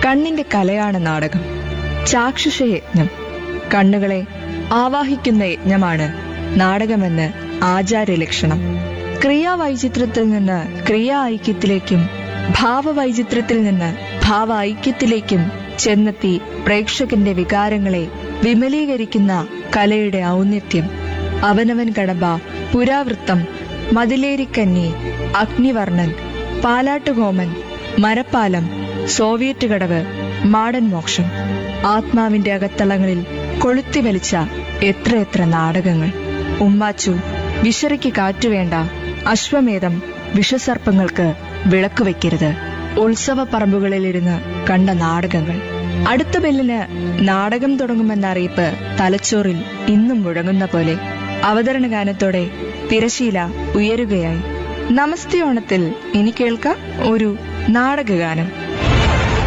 കണ്ണിന്റെ കലയാണ് നാടകം ചാക്ഷുഷ യജ്ഞം കണ്ണുകളെ ആവാഹിക്കുന്ന യജ്ഞമാണ് നാടകമെന്ന് ആചാര്യലക്ഷണം ക്രിയാവൈചിത്രത്തിൽ നിന്ന് ക്രിയാ ഐക്യത്തിലേക്കും ഭാവവൈചിത്രത്തിൽ നിന്ന് ഭാവ ഐക്യത്തിലേക്കും ചെന്നെത്തി പ്രേക്ഷകന്റെ വികാരങ്ങളെ വിമലീകരിക്കുന്ന കലയുടെ ഔന്നത്യം അവനവൻ കടമ്പ പുരാവൃത്തം മതിലേരിക്കന്നി അഗ്നിവർണ്ണൻ പാലാട്ടുകോമൻ മരപ്പാലം സോവിയറ്റ് കടവ് മാടൻ മോക്ഷം ആത്മാവിന്റെ അകത്തളങ്ങളിൽ കൊളുത്തി വലിച്ച എത്രയെത്ര നാടകങ്ങൾ ഉമ്മാച്ചു വിശറിക്ക് കാറ്റുവേണ്ട അശ്വമേധം വിഷസർപ്പങ്ങൾക്ക് വിളക്ക് വയ്ക്കരുത് ഉത്സവ പറമ്പുകളിലിരുന്ന് കണ്ട നാടകങ്ങൾ അടുത്ത ബെല്ലിന് നാടകം തുടങ്ങുമെന്ന അറിയിപ്പ് തലച്ചോറിൽ ഇന്നും മുഴങ്ങുന്ന പോലെ അവതരണ ഗാനത്തോടെ തിരശീല ഉയരുകയായി നമസ്തേ ഓണത്തിൽ ഇനി കേൾക്കാം ഒരു നാടകഗാനം